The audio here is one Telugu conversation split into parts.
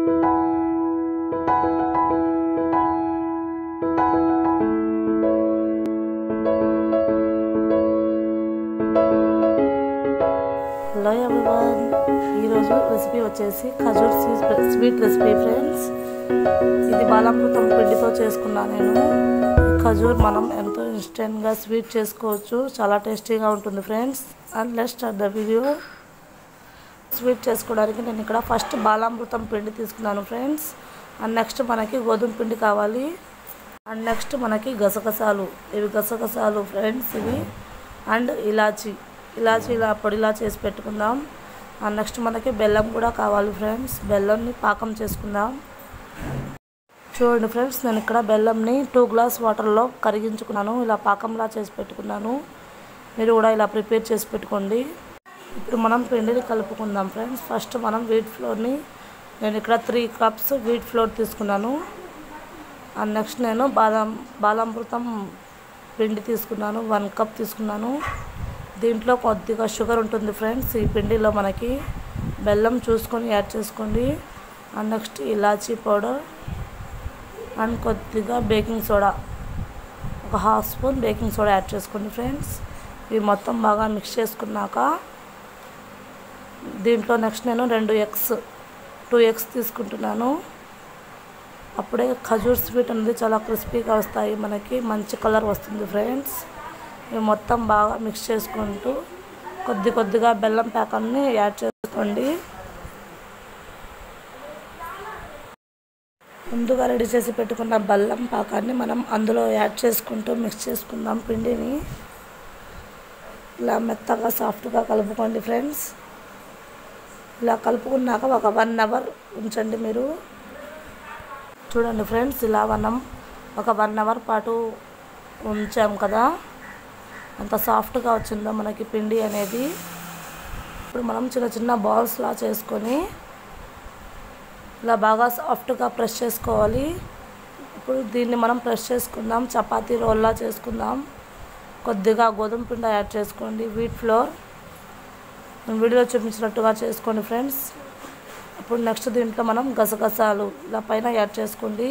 హలో ఎవ్రీవన్ ఈరోజు రెసిపీ వచ్చేసి khajur sweet sweet recipe friends ఇది బాలామృతం పిండితో చేసుకున్నా నేను ఈ ఖజూర్ మనం ఎంతో ఇన్స్టెంట్గా స్వీట్ చేసుకోవచ్చు చాలా టేస్టీగా ఉంటుంది friends and let start the video sweet చేసుకోవడానికి నేను ఇక్కడ ఫస్ట్ బాలామృతం పిండి తీసుకున్నాను ఫ్రెండ్స్ అండ్ నెక్స్ట్ మనకి గోధుమ పిండి కావాలి అండ్ నెక్స్ట్ మనకి గసగసాలు ఇవి గసగసాలు ఫ్రెండ్స్ ఇవి అండ్ ఇలాచి ఇలాచి ఇలా పొడిలా చేసి పెట్టుకుందాం అండ్ నెక్స్ట్ మనకి బెల్లం కూడా కావాలి ఫ్రెండ్స్ బెల్లంని పాకం చేసుకుందాం చూడండి ఫ్రెండ్స్ నేను ఇక్కడ బెల్లంని టూ గ్లాస్ వాటర్లో కరిగించుకున్నాను ఇలా పాకంలా చేసి పెట్టుకున్నాను మీరు కూడా ఇలా ప్రిపేర్ చేసి పెట్టుకోండి ఇప్పుడు మనం పిండిని కలుపుకుందాం ఫ్రెండ్స్ ఫస్ట్ మనం వీట్ ఫ్లోర్ని నేను ఇక్కడ త్రీ కప్స్ వీట్ ఫ్లోర్ తీసుకున్నాను అండ్ నెక్స్ట్ నేను బాదం బాలామృతం పిండి తీసుకున్నాను వన్ కప్ తీసుకున్నాను దీంట్లో కొద్దిగా షుగర్ ఉంటుంది ఫ్రెండ్స్ ఈ పిండిలో మనకి బెల్లం చూసుకొని యాడ్ చేసుకోండి అండ్ నెక్స్ట్ ఇలాచీ పౌడర్ అండ్ కొద్దిగా బేకింగ్ సోడా ఒక half spoon baking soda add చేసుకోండి ఫ్రెండ్స్ ఇవి మొత్తం బాగా మిక్స్ చేసుకున్నాక దీంట్లో నెక్స్ట్ నేను రెండు ఎగ్స్ టూ ఎగ్స్ తీసుకుంటున్నాను అప్పుడే ఖజూర్ స్వీట్ అనేది చాలా క్రిస్పీగా వస్తాయి మనకి మంచి కలర్ వస్తుంది ఫ్రెండ్స్ ఇవి మొత్తం బాగా మిక్స్ చేసుకుంటూ కొద్ది కొద్దిగా బెల్లం ప్యాకర్ని యాడ్ చేసుకోండి ముందుగా రెడీ చేసి పెట్టుకున్న బెల్లం పాకాన్ని మనం అందులో యాడ్ చేసుకుంటూ మిక్స్ చేసుకుందాం పిండిని ఇలా మెత్తగా సాఫ్ట్గా కలుపుకోండి ఫ్రెండ్స్ ఇలా కలుపుకున్నాక ఒక వన్ అవర్ ఉంచండి మీరు చూడండి ఫ్రెండ్స్ ఇలా మనం ఒక వన్ అవర్ పాటు ఉంచాం కదా అంత సాఫ్ట్గా వచ్చిందో మనకి పిండి అనేది ఇప్పుడు మనం చిన్న చిన్న బాల్స్లా చేసుకొని ఇలా బాగా సాఫ్ట్గా ప్రెస్ చేసుకోవాలి ఇప్పుడు దీన్ని మనం ప్రెస్ చేసుకుందాం చపాతీ రోల్లా చేసుకుందాం కొద్దిగా గోధుమ పిండి యాడ్ చేసుకోండి వీట్ ఫ్లోర్ వీడియో చూపించినట్టుగా చేసుకోండి ఫ్రెండ్స్ ఇప్పుడు నెక్స్ట్ దీంట్లో మనం గసగసాలు ఇలా పైన యాడ్ చేసుకోండి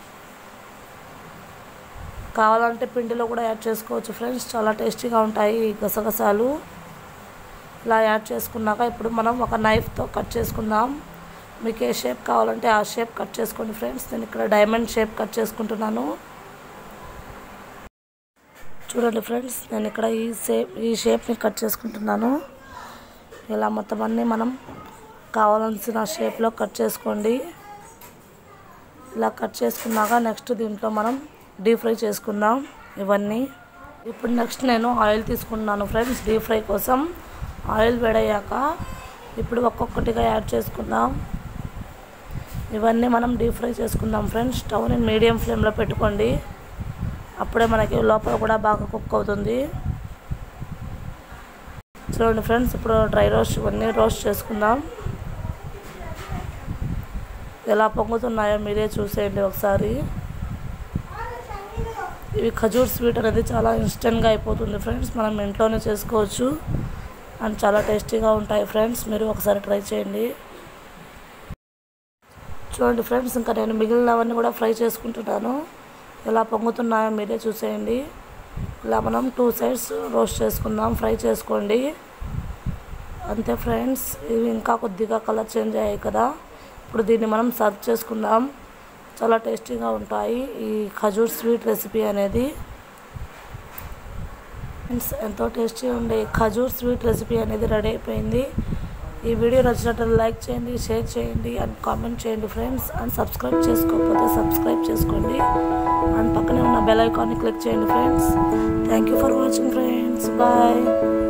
కావాలంటే పిండిలో కూడా యాడ్ చేసుకోవచ్చు ఫ్రెండ్స్ చాలా టేస్టీగా ఉంటాయి ఈ గసగసాలు ఇలా యాడ్ చేసుకున్నాక ఇప్పుడు మనం ఒక నైఫ్తో కట్ చేసుకుందాం మీకు ఏ షేప్ కావాలంటే ఆ షేప్ కట్ చేసుకోండి ఫ్రెండ్స్ నేను ఇక్కడ డైమండ్ షేప్ కట్ చేసుకుంటున్నాను చూడండి ఫ్రెండ్స్ నేను ఇక్కడ ఈ షేప్ ఈ షేప్ని కట్ చేసుకుంటున్నాను ఇలా మొత్తం అన్నీ మనం కావాల్సిన షేప్లో కట్ చేసుకోండి ఇలా కట్ చేసుకున్నాక నెక్స్ట్ దీంట్లో మనం డీప్ ఫ్రై చేసుకుందాం ఇవన్నీ ఇప్పుడు నెక్స్ట్ నేను ఆయిల్ తీసుకున్నాను ఫ్రెండ్స్ డీప్ ఫ్రై కోసం ఆయిల్ వేడయ్యాక ఇప్పుడు ఒక్కొక్కటిగా యాడ్ చేసుకుందాం ఇవన్నీ మనం డీప్ ఫ్రై చేసుకుందాం ఫ్రెండ్స్ స్టవ్ని మీడియం ఫ్లేమ్లో పెట్టుకోండి అప్పుడే మనకి లోపల కూడా బాగా కుక్ అవుతుంది చూడండి ఫ్రెండ్స్ ఇప్పుడు డ్రై రోస్ట్ ఇవన్నీ రోస్ట్ చేసుకుందాం ఎలా పొంగుతున్నాయో మీరే చూసేయండి ఒకసారి ఇవి ఖజూర్ స్వీట్ అనేది చాలా ఇన్స్టెంట్గా అయిపోతుంది ఫ్రెండ్స్ మనం ఇంట్లోనే చేసుకోవచ్చు అండ్ చాలా టేస్టీగా ఉంటాయి ఫ్రెండ్స్ మీరు ఒకసారి ట్రై చేయండి చూడండి ఫ్రెండ్స్ ఇంకా నేను మిగిలినవన్నీ కూడా ఫ్రై చేసుకుంటున్నాను ఎలా పొంగుతున్నాయో మీరే చూసేయండి ఇలా మనం టూ సైడ్స్ రోస్ట్ చేసుకుందాం ఫ్రై చేసుకోండి అంతే ఫ్రెండ్స్ ఇవి ఇంకా కొద్దిగా కలర్ చేంజ్ అయ్యాయి కదా ఇప్పుడు దీన్ని మనం సర్వ్ చేసుకుందాం చాలా టేస్టీగా ఉంటాయి ఈ ఖజూర్ స్వీట్ రెసిపీ అనేది ఫ్రెండ్స్ ఎంతో టేస్టీ ఉండే ఖజూర్ స్వీట్ రెసిపీ అనేది రెడీ అయిపోయింది ఈ వీడియో నచ్చినట్టు లైక్ చేయండి షేర్ చేయండి అండ్ కామెంట్ చేయండి ఫ్రెండ్స్ అండ్ సబ్స్క్రైబ్ చేసుకోకపోతే సబ్స్క్రైబ్ చేసుకోండి అండ్ పక్కనే ఉన్న బెల్ ఐకాన్ని క్లిక్ చేయండి friends thank you for watching friends bye